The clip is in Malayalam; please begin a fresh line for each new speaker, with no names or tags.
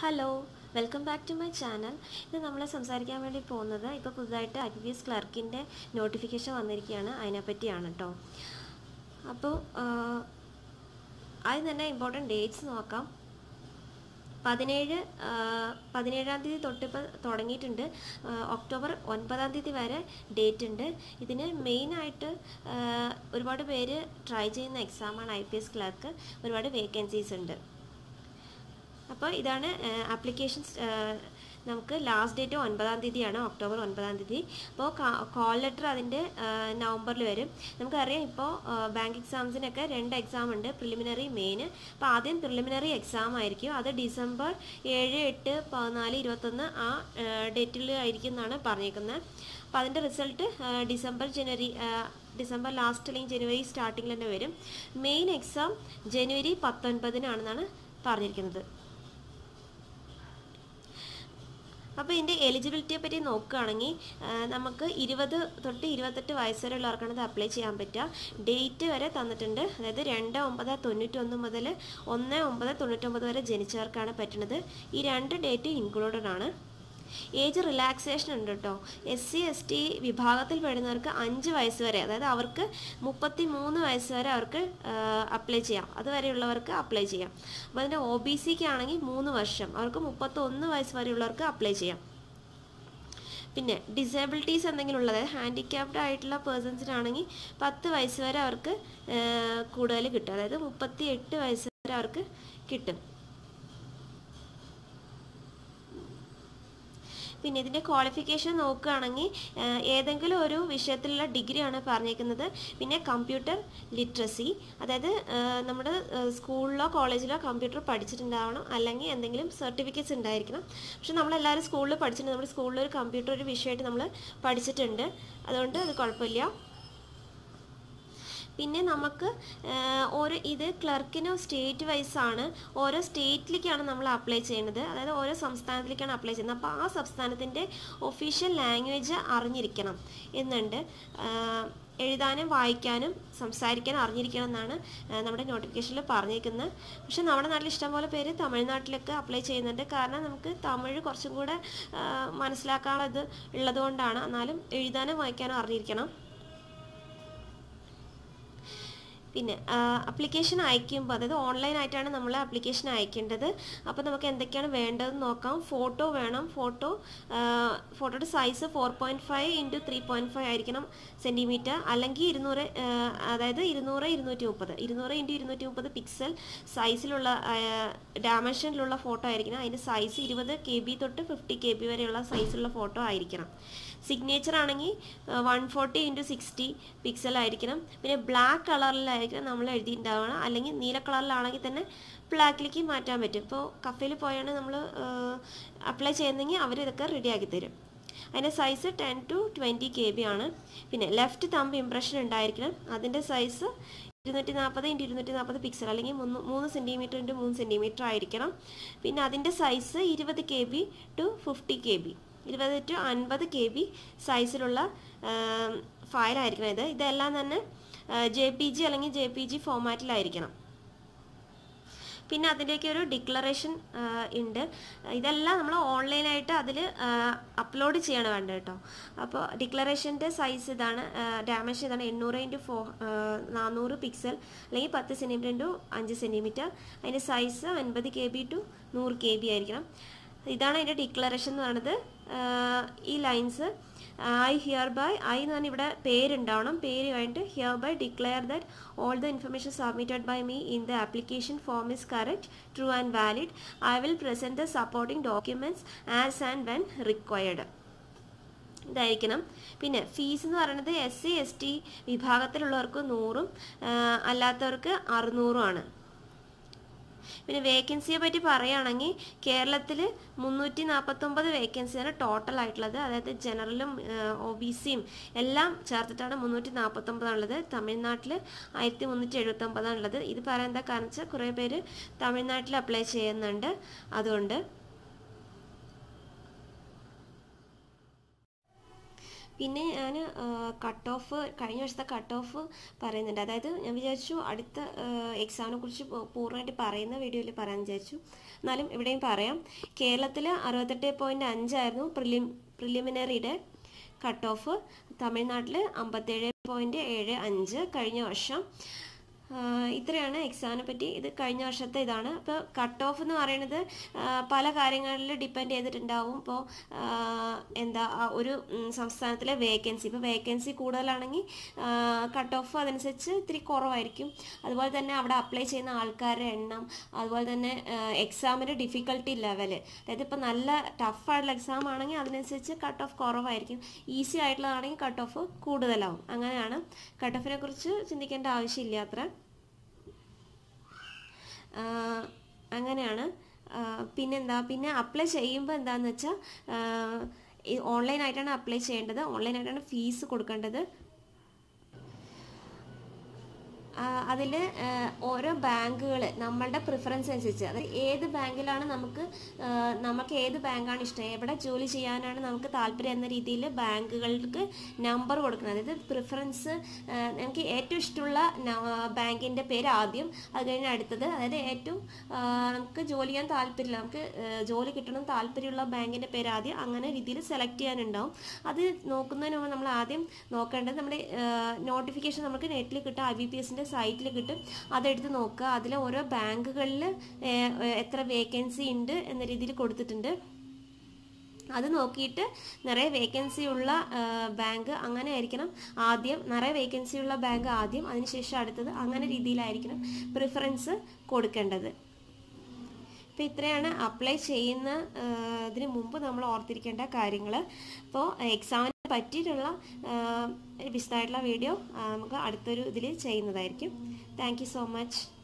hello welcome back to my channel ഇത് നമ്മൾ സംസാരിക്കാൻ വേണ്ടി പോകുന്നത് ഇപ്പോൾ പുതുതായിട്ട് ഐ പി എസ് ക്ലർക്കിൻ്റെ നോട്ടിഫിക്കേഷൻ വന്നിരിക്കുകയാണ് അതിനെപ്പറ്റിയാണ് കേട്ടോ അപ്പോൾ ആദ്യം തന്നെ ഇമ്പോർട്ടൻറ്റ് ഡേറ്റ്സ് നോക്കാം പതിനേഴ് പതിനേഴാം തീയതി തൊട്ടിപ്പോൾ തുടങ്ങിയിട്ടുണ്ട് ആ, ഒക്ടോബർ ഒൻപതാം തീയതി വരെ ഡേറ്റ് ഉണ്ട് ഇതിന് മെയിനായിട്ട് ഒരുപാട് പേര് ട്രൈ ചെയ്യുന്ന എക്സാമാണ് ഐ പി എസ് ക്ലർക്ക് ഒരുപാട് വേക്കൻസീസ് ഉണ്ട് അപ്പോൾ ഇതാണ് ആപ്ലിക്കേഷൻസ് നമുക്ക് ലാസ്റ്റ് ഡേറ്റ് ഒൻപതാം തീയതിയാണ് ഒക്ടോബർ ഒൻപതാം തീയതി അപ്പോൾ കോൾ ലെറ്റർ അതിൻ്റെ നവംബറിൽ വരും നമുക്കറിയാം ഇപ്പോൾ ബാങ്ക് എക്സാംസിനൊക്കെ രണ്ട് എക്സാം ഉണ്ട് പ്രിലിമിനറി മെയിൻ അപ്പോൾ ആദ്യം പ്രിലിമിനറി എക്സാം ആയിരിക്കും അത് ഡിസംബർ ഏഴ് എട്ട് പതിനാല് ഇരുപത്തൊന്ന് ആ ഡേറ്റിൽ ആയിരിക്കും എന്നാണ് പറഞ്ഞേക്കുന്നത് അപ്പോൾ അതിൻ്റെ റിസൾട്ട് ഡിസംബർ ജനുവരി ഡിസംബർ ലാസ്റ്റ് അല്ലെങ്കിൽ ജനുവരി സ്റ്റാർട്ടിങ്ങിൽ തന്നെ വരും മെയിൻ എക്സാം ജനുവരി പത്തൊൻപതിനാണെന്നാണ് പറഞ്ഞിരിക്കുന്നത് അപ്പോൾ ഇതിൻ്റെ എലിജിബിലിറ്റിയെ പറ്റി നോക്കുകയാണെങ്കിൽ നമുക്ക് ഇരുപത് തൊട്ട് ഇരുപത്തെട്ട് വയസ്സ് വരെ ഉള്ളവർക്കാണ് ഇത് അപ്ലൈ ചെയ്യാൻ പറ്റുക ഡേറ്റ് വരെ തന്നിട്ടുണ്ട് അതായത് രണ്ട് ഒമ്പത് തൊണ്ണൂറ്റൊന്ന് മുതൽ ഒന്ന് ഒമ്പത് തൊണ്ണൂറ്റൊമ്പത് വരെ ജനിച്ചവർക്കാണ് പറ്റുന്നത് ഈ രണ്ട് ഡേറ്റ് ഇൻക്ലൂഡഡ് ആണ് ഏജ് റിലാക്സേഷൻ ഉണ്ട് കേട്ടോ എസ് സി എസ് ടി വിഭാഗത്തിൽ പെടുന്നവർക്ക് അഞ്ച് വയസ്സ് വരെ അതായത് അവർക്ക് മുപ്പത്തി മൂന്ന് വയസ്സ് വരെ അവർക്ക് അപ്ലൈ ചെയ്യാം അതുവരെയുള്ളവർക്ക് അപ്ലൈ ചെയ്യാം അപ്പോൾ അതിൻ്റെ ഒ ബി സിക്ക് ആണെങ്കിൽ മൂന്ന് വർഷം അവർക്ക് മുപ്പത്തൊന്ന് വയസ്സ് വരെയുള്ളവർക്ക് അപ്ലൈ ചെയ്യാം പിന്നെ ഡിസേബിലിറ്റീസ് എന്തെങ്കിലും ഉള്ളത് ഹാൻഡിക്യാപ്ഡ് ആയിട്ടുള്ള പേഴ്സൺസിനാണെങ്കിൽ പത്ത് വയസ്സ് വരെ അവർക്ക് കൂടുതൽ കിട്ടും അതായത് മുപ്പത്തി എട്ട് വയസ്സ് വരെ അവർക്ക് കിട്ടും പിന്നെ ഇതിൻ്റെ ക്വാളിഫിക്കേഷൻ നോക്കുകയാണെങ്കിൽ ഏതെങ്കിലും ഒരു വിഷയത്തിലുള്ള ഡിഗ്രിയാണ് പറഞ്ഞേക്കുന്നത് പിന്നെ കമ്പ്യൂട്ടർ ലിറ്ററസി അതായത് നമ്മുടെ സ്കൂളിലോ കോളേജിലോ കമ്പ്യൂട്ടർ പഠിച്ചിട്ടുണ്ടാവണം അല്ലെങ്കിൽ എന്തെങ്കിലും സർട്ടിഫിക്കറ്റ്സ് ഉണ്ടായിരിക്കണം പക്ഷെ നമ്മളെല്ലാവരും സ്കൂളിൽ പഠിച്ചിട്ടുണ്ട് നമ്മുടെ സ്കൂളിൽ ഒരു കമ്പ്യൂട്ടർ ഒരു വിഷയമായിട്ട് നമ്മൾ പഠിച്ചിട്ടുണ്ട് അതുകൊണ്ട് അത് കുഴപ്പമില്ല പിന്നെ നമുക്ക് ഓരോ ഇത് ക്ലർക്കിന് സ്റ്റേറ്റ് വൈസ് ആണ് ഓരോ സ്റ്റേറ്റിലേക്കാണ് നമ്മൾ അപ്ലൈ ചെയ്യുന്നത് അതായത് ഓരോ സംസ്ഥാനത്തിലേക്കാണ് അപ്ലൈ ചെയ്യുന്നത് അപ്പോൾ ആ സംസ്ഥാനത്തിൻ്റെ ഒഫീഷ്യൽ ലാംഗ്വേജ് അറിഞ്ഞിരിക്കണം എന്നുണ്ട് എഴുതാനും വായിക്കാനും സംസാരിക്കാനും അറിഞ്ഞിരിക്കണം എന്നാണ് നമ്മുടെ നോട്ടിഫിക്കേഷനിൽ പറഞ്ഞിരിക്കുന്നത് പക്ഷേ നമ്മുടെ നാട്ടിൽ ഇഷ്ടംപോലെ പേര് തമിഴ്നാട്ടിലൊക്കെ അപ്ലൈ ചെയ്യുന്നുണ്ട് കാരണം നമുക്ക് തമിഴ് കുറച്ചും കൂടെ മനസ്സിലാക്കാനുള്ളത് ഉള്ളതുകൊണ്ടാണ് എന്നാലും എഴുതാനും വായിക്കാനും അറിഞ്ഞിരിക്കണം പിന്നെ അപ്ലിക്കേഷൻ അയക്കുമ്പോൾ അതായത് ഓൺലൈനായിട്ടാണ് നമ്മൾ അപ്ലിക്കേഷൻ അയക്കേണ്ടത് അപ്പോൾ നമുക്ക് എന്തൊക്കെയാണ് വേണ്ടതെന്ന് നോക്കാം ഫോട്ടോ വേണം ഫോട്ടോ ഫോട്ടോയുടെ size four point five into three point five ആയിരിക്കണം സെൻറ്റിമീറ്റർ അല്ലെങ്കിൽ ഇരുന്നൂറ് അതായത് ഇരുന്നൂറ് ഇരുന്നൂറ്റി മുപ്പത് ഇരുന്നൂറ് ഇൻറ്റു ഇരുന്നൂറ്റി മുപ്പത് പിക്സൽ സൈസിലുള്ള ഡയമെൻഷനിലുള്ള ഫോട്ടോ ആയിരിക്കണം അതിൻ്റെ സൈസ് ഇരുപത് കെ ബി തൊട്ട് ഫിഫ്റ്റി കെ ബി വരെയുള്ള സൈസുള്ള ഫോട്ടോ ആയിരിക്കണം സിഗ്നേച്ചർ ആണെങ്കിൽ one forty into sixty pixel ആയിരിക്കണം പിന്നെ ബ്ലാക്ക് കളറിലായിരിക്കണം നമ്മൾ എഴുതിയിട്ടുണ്ടാവണം അല്ലെങ്കിൽ നീല കളറിലാണെങ്കിൽ തന്നെ ബ്ലാക്കിലേക്ക് മാറ്റാൻ പറ്റും ഇപ്പോൾ കഫയിൽ പോയാണ് നമ്മൾ അപ്ലൈ ചെയ്യുന്നെങ്കിൽ അവർ ഇതൊക്കെ റെഡിയാക്കി തരും അതിൻ്റെ size ten to twenty K B ആണ് പിന്നെ ലെഫ്റ്റ് തമ്പ് ഇംപ്രഷൻ ഉണ്ടായിരിക്കണം അതിൻ്റെ സൈസ് ഇരുന്നൂറ്റി നാൽപ്പത് ഇൻറ്റു ഇരുന്നൂറ്റി നാൽപ്പത് പിക്സൽ അല്ലെങ്കിൽ മൂന്ന് മൂന്ന് സെൻറ്റിമീറ്റർ ഇൻറ്റു മൂന്ന് സെൻറ്റിമീറ്റർ ആയിരിക്കണം പിന്നെ അതിൻ്റെ സൈസ് ഇരുപത് K B to fifty K B ഇരുപത് ടു അൻപത് കെ ബി സൈസിലുള്ള ഫയലായിരിക്കണം ഇത് ഇതെല്ലാം തന്നെ ജെ പി ജി അല്ലെങ്കിൽ ജെ പി ജി ഫോമാറ്റിലായിരിക്കണം പിന്നെ അതിലേക്ക് ഒരു ഡിക്ലറേഷൻ ഉണ്ട് ഇതെല്ലാം നമ്മൾ ഓൺലൈനായിട്ട് അതിൽ അപ്ലോഡ് ചെയ്യണം വേണ്ടത് കേട്ടോ അപ്പോൾ ഡിക്ലറേഷൻ്റെ സൈസ് ഇതാണ് ഡാമേജ് ഇതാണ് എണ്ണൂറ് ഇൻറ്റു ഫോ നാനൂറ് പിക്സൽ അല്ലെങ്കിൽ പത്ത് സെൻറ്റിമീറ്റർ ഇൻറ്റു അഞ്ച് സെൻറ്റിമീറ്റർ അതിൻ്റെ സൈസ് അൻപത് കെ ബി ടു നൂറ് കെ ബി ആയിരിക്കണം ഇതാണ് അതിൻ്റെ ഡിക്ലറേഷൻ എന്ന് പറയുന്നത് ഈ lines I hereby I എന്ന് പറഞ്ഞാൽ ഇവിടെ പേരുണ്ടാവണം പേര് കഴിഞ്ഞിട്ട് hereby declare that all the information submitted by me in the application form is correct true and valid I will present the supporting documents as and when required ഇതായിരിക്കണം പിന്നെ ഫീസ് എന്ന് പറയുന്നത് എസ് സി എസ് ടി വിഭാഗത്തിലുള്ളവർക്ക് നൂറും അല്ലാത്തവർക്ക് അറുന്നൂറുമാണ് പിന്നെ വേക്കൻസിയെ പറ്റി പറയുകയാണെങ്കിൽ കേരളത്തിൽ മുന്നൂറ്റി നാൽപ്പത്തൊമ്പത് വേക്കൻസിയാണ് ടോട്ടൽ ആയിട്ടുള്ളത് അതായത് ജനറലും ഒ ബി സിയും എല്ലാം ചേർത്തിട്ടാണ് മുന്നൂറ്റി നാൽപ്പത്തൊമ്പതാണുള്ളത് തമിഴ്നാട്ടിൽ ആയിരത്തി മുന്നൂറ്റി എഴുപത്തൊമ്പതാണുള്ളത് ഇത് പറയാൻ എന്താ കാരണം വെച്ചാൽ കുറേ പേര് തമിഴ്നാട്ടിൽ അപ്ലൈ ചെയ്യുന്നുണ്ട് അതുകൊണ്ട് പിന്നെ ഞാൻ കട്ട് ഓഫ് കഴിഞ്ഞ വർഷത്തെ കട്ട് ഓഫ് പറയുന്നുണ്ട് അതായത് ഞാൻ വിചാരിച്ചു അടുത്ത എക്സാമിനെ കുറിച്ച് പൂർണ്ണമായിട്ട് പറയുന്ന വീഡിയോയിൽ പറയാൻ വിചാരിച്ചു എന്നാലും ഇവിടെയും പറയാം കേരളത്തിൽ അറുപത്തെട്ട് പോയിൻറ്റ് അഞ്ചായിരുന്നു പ്രിലിം പ്രിലിമിനറിയുടെ കട്ട് ഓഫ് തമിഴ്നാട്ടിൽ അമ്പത്തേഴ് പോയിൻറ്റ് ഏഴ് അഞ്ച് കഴിഞ്ഞ വർഷം ഇത്രയാണ് എക്സാമിനെ പറ്റി ഇത് കഴിഞ്ഞ വർഷത്തെ ഇതാണ് ഇപ്പോൾ കട്ട് ഓഫ് എന്ന് പറയുന്നത് പല കാര്യങ്ങളിൽ ഡിപ്പെൻഡ് ചെയ്തിട്ടുണ്ടാവും ഇപ്പോൾ എന്താ ഒരു സംസ്ഥാനത്തിലെ വേക്കൻസി ഇപ്പോൾ വേക്കൻസി കൂടുതലാണെങ്കിൽ കട്ട് ഓഫ് അതനുസരിച്ച് ഇത്തിരി കുറവായിരിക്കും അതുപോലെ തന്നെ അവിടെ അപ്ലൈ ചെയ്യുന്ന ആൾക്കാരുടെ എണ്ണം അതുപോലെ തന്നെ എക്സാമിൻ്റെ ഡിഫിക്കൽട്ടി ലെവൽ അതായത് ഇപ്പോൾ നല്ല ടഫ് ആയിട്ടുള്ള എക്സാം ആണെങ്കിൽ അതിനനുസരിച്ച് കട്ട് ഓഫ് കുറവായിരിക്കും ഈസി ആയിട്ടുള്ളതാണെങ്കിൽ കട്ട് ഓഫ് കൂടുതലാവും അങ്ങനെയാണ് കട്ട് ഓഫിനെ കുറിച്ച് ചിന്തിക്കേണ്ട ആവശ്യമില്ല അത്ര അങ്ങനെയാണ് പിന്നെന്താ പിന്നെ അപ്ലൈ ചെയ്യുമ്പോൾ എന്താണെന്ന് വെച്ചാൽ ഓൺലൈനായിട്ടാണ് അപ്ലൈ ചെയ്യേണ്ടത് ഓൺലൈനായിട്ടാണ് ഫീസ് കൊടുക്കേണ്ടത് അതിൽ ഓരോ ബാങ്കുകൾ നമ്മളുടെ പ്രിഫറൻസ് അനുസരിച്ച് അതായത് ഏത് ബാങ്കിലാണ് നമുക്ക് നമുക്ക് ഏത് ബാങ്കാണ് ഇഷ്ടം എവിടെ ജോലി ചെയ്യാനാണ് നമുക്ക് താല്പര്യം എന്ന രീതിയിൽ ബാങ്കുകൾക്ക് നമ്പർ കൊടുക്കുന്നത് അതായത് പ്രിഫറൻസ് നമുക്ക് ഏറ്റവും ഇഷ്ടമുള്ള ബാങ്കിൻ്റെ പേര് ആദ്യം അത് കഴിഞ്ഞ് അടുത്തത് അതായത് ഏറ്റവും നമുക്ക് ജോലി ചെയ്യാൻ താല്പര്യമില്ല നമുക്ക് ജോലി കിട്ടണം താല്പര്യമുള്ള ബാങ്കിൻ്റെ പേര് ആദ്യം അങ്ങനെ രീതിയിൽ സെലക്ട് ചെയ്യാനുണ്ടാവും അത് നോക്കുന്നതിന് മുമ്പ് നമ്മൾ ആദ്യം നോക്കേണ്ടത് നമ്മുടെ നോട്ടിഫിക്കേഷൻ നമുക്ക് നെറ്റിൽ കിട്ടും ഐ ബി പി എസിൻ്റെ സൈറ്റിൽ കിട്ടും അതെടുത്ത് നോക്കുക അതിൽ ഓരോ ബാങ്കുകളിൽ എത്ര വേക്കൻസി ഉണ്ട് എന്ന രീതിയിൽ കൊടുത്തിട്ടുണ്ട് അത് നോക്കിയിട്ട് നിറയെ വേക്കൻസി ഉള്ള ബാങ്ക് അങ്ങനെ ആയിരിക്കണം ആദ്യം നിറയെ വേക്കൻസി ഉള്ള ബാങ്ക് ആദ്യം അതിനുശേഷം അടുത്തത് അങ്ങനെ രീതിയിലായിരിക്കണം പ്രിഫറൻസ് കൊടുക്കേണ്ടത് അപ്പോൾ ഇത്രയാണ് അപ്ലൈ ചെയ്യുന്ന ഇതിന് മുമ്പ് നമ്മൾ ഓർത്തിരിക്കേണ്ട കാര്യങ്ങൾ അപ്പോൾ എക്സാമിന് പറ്റിയിട്ടുള്ള വിശദമായിട്ടുള്ള വീഡിയോ നമുക്ക് അടുത്തൊരു ഇതിൽ ചെയ്യുന്നതായിരിക്കും താങ്ക് സോ മച്ച്